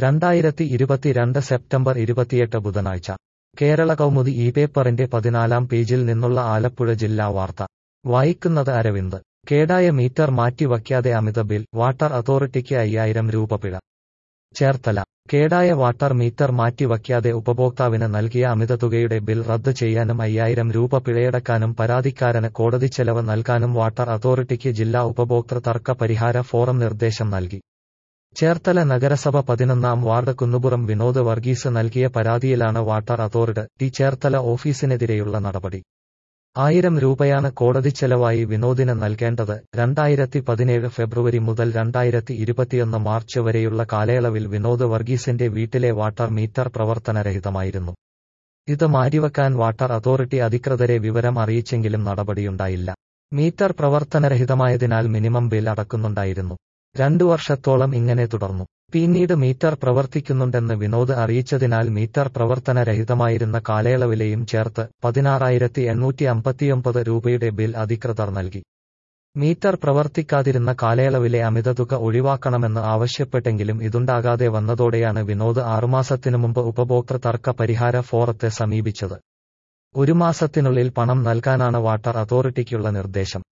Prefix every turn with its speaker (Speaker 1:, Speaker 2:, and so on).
Speaker 1: രണ്ടായിരത്തി ഇരുപത്തിരണ്ട് സെപ്റ്റംബർ ഇരുപത്തിയെട്ട് ബുധനാഴ്ച കേരള കൗമുദി ഈ പേപ്പറിന്റെ പതിനാലാം പേജിൽ നിന്നുള്ള ആലപ്പുഴ ജില്ലാ വാർത്ത വായിക്കുന്നത് അരവിന്ദ് കേടായ മീറ്റർ മാറ്റിവയ്ക്കാതെ അമിത ബിൽ വാട്ടർ അതോറിറ്റിക്ക് അയ്യായിരം രൂപ പിഴ ചേർത്തല കേടായ വാട്ടർ മീറ്റർ മാറ്റിവയ്ക്കാതെ ഉപഭോക്താവിന് നൽകിയ അമിത തുകയുടെ ബിൽ റദ്ദ് ചെയ്യാനും അയ്യായിരം രൂപ പിഴയടക്കാനും പരാതിക്കാരന് കോടതിച്ചെലവ് നൽകാനും വാട്ടർ അതോറിറ്റിക്ക് ജില്ലാ ഉപഭോക്തൃ തർക്ക പരിഹാര ഫോറം നിർദ്ദേശം നൽകി ചേർത്തല നഗരസഭ പതിനൊന്നാം വാർഡ് കുന്നുപുറം വിനോദ് വർഗീസ് നൽകിയ പരാതിയിലാണ് വാട്ടർ അതോറിറ്റി ചേർത്തല ഓഫീസിനെതിരെയുള്ള നടപടി ആയിരം രൂപയാണ് കോടതിച്ചെലവായി വിനോദിന് നൽകേണ്ടത് രണ്ടായിരത്തി പതിനേഴ് ഫെബ്രുവരി മുതൽ രണ്ടായിരത്തി ഇരുപത്തിയൊന്ന് മാർച്ച് വരെയുള്ള കാലയളവിൽ വിനോദ് വർഗീസിന്റെ വീട്ടിലെ വാട്ടർ മീറ്റർ പ്രവർത്തനരഹിതമായിരുന്നു ഇത് മാറ്റിവെക്കാൻ വാട്ടർ അതോറിറ്റി അധികൃതരെ വിവരം അറിയിച്ചെങ്കിലും നടപടിയുണ്ടായില്ല മീറ്റർ പ്രവർത്തനരഹിതമായതിനാൽ മിനിമം ബിൽ അടക്കുന്നുണ്ടായിരുന്നു രണ്ടു വർഷത്തോളം ഇങ്ങനെ തുടർന്നു പിന്നീട് മീറ്റർ പ്രവർത്തിക്കുന്നുണ്ടെന്ന് വിനോദ് അറിയിച്ചതിനാൽ മീറ്റർ പ്രവർത്തനരഹിതമായിരുന്ന കാലയളവിലെയും ചേർത്ത് പതിനാറായിരത്തി എണ്ണൂറ്റി അമ്പത്തിയൊമ്പത് രൂപയുടെ ബിൽ അധികൃതർ നൽകി മീറ്റർ പ്രവർത്തിക്കാതിരുന്ന കാലയളവിലെ അമിത തുക ഒഴിവാക്കണമെന്ന് ആവശ്യപ്പെട്ടെങ്കിലും ഇതുണ്ടാകാതെ വന്നതോടെയാണ് വിനോദ് ആറുമാസത്തിനു മുമ്പ് ഉപഭോക്തൃ തർക്ക പരിഹാര ഫോറത്തെ സമീപിച്ചത് ഒരു മാസത്തിനുള്ളിൽ പണം നൽകാനാണ് വാട്ടർ അതോറിറ്റിക്കുള്ള നിർദ്ദേശം